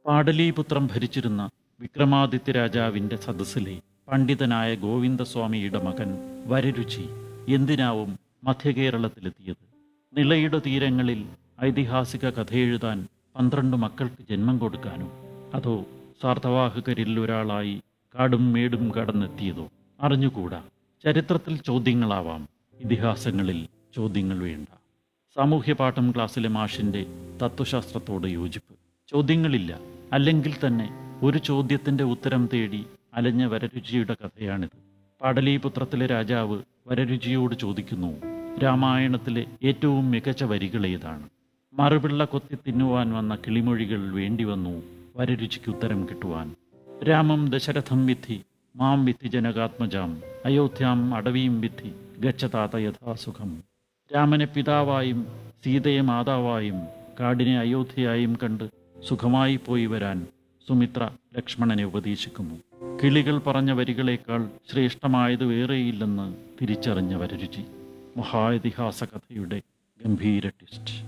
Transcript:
പാടലീപുത്രം ഭരിച്ചിരുന്ന വിക്രമാദിത്യ രാജാവിൻ്റെ സദസ്സിലെ പണ്ഡിതനായ ഗോവിന്ദസ്വാമിയുടെ മകൻ വരരുചി എന്തിനാവും മധ്യകേരളത്തിലെത്തിയത് നിളയുടെ തീരങ്ങളിൽ ഐതിഹാസിക കഥയെഴുതാൻ പന്ത്രണ്ട് മക്കൾക്ക് ജന്മം കൊടുക്കാനോ അതോ സാർത്ഥവാഹകരിൽ ഒരാളായി കാടും മേടും കടന്നെത്തിയതോ അറിഞ്ഞുകൂടാ ചരിത്രത്തിൽ ചോദ്യങ്ങളാവാം ഇതിഹാസങ്ങളിൽ ചോദ്യങ്ങൾ വേണ്ട സാമൂഹ്യ പാഠം ക്ലാസ്സിലെ മാഷിൻ്റെ തത്വശാസ്ത്രത്തോട് യോജിപ്പ് ചോദ്യങ്ങളില്ല അല്ലെങ്കിൽ തന്നെ ഒരു ചോദ്യത്തിൻ്റെ ഉത്തരം തേടി അലഞ്ഞ വരരുചിയുടെ കഥയാണിത് പാടലീപുത്രത്തിലെ രാജാവ് വരരുചിയോട് ചോദിക്കുന്നു രാമായണത്തിലെ ഏറ്റവും മികച്ച വരികൾ ഏതാണ് മറുപിള്ള കൊത്തി തിന്നുവാൻ വന്ന കിളിമൊഴികൾ വേണ്ടി വന്നു വരരുചിക്ക് ഉത്തരം കിട്ടുവാൻ രാമം ദശരഥം വിധി മാം വിധി ജനകാത്മജാം അയോധ്യാം അടവിയും വിധി ഗച്ഛതാത യഥാസുഖം രാമനെ പിതാവായും സീതയെ മാതാവായും കാടിനെ അയോധ്യയായും കണ്ട് സുഖമായി പോയി വരാൻ സുമിത്ര ലക്ഷ്മണനെ ഉപദേശിക്കുന്നു കിളികൾ പറഞ്ഞ വരികളേക്കാൾ ശ്രേഷ്ഠമായത് വേറെയില്ലെന്ന് തിരിച്ചറിഞ്ഞ വരരുചി മഹാ ഇതിഹാസ കഥയുടെ ഗംഭീര ട്വിസ്റ്റ്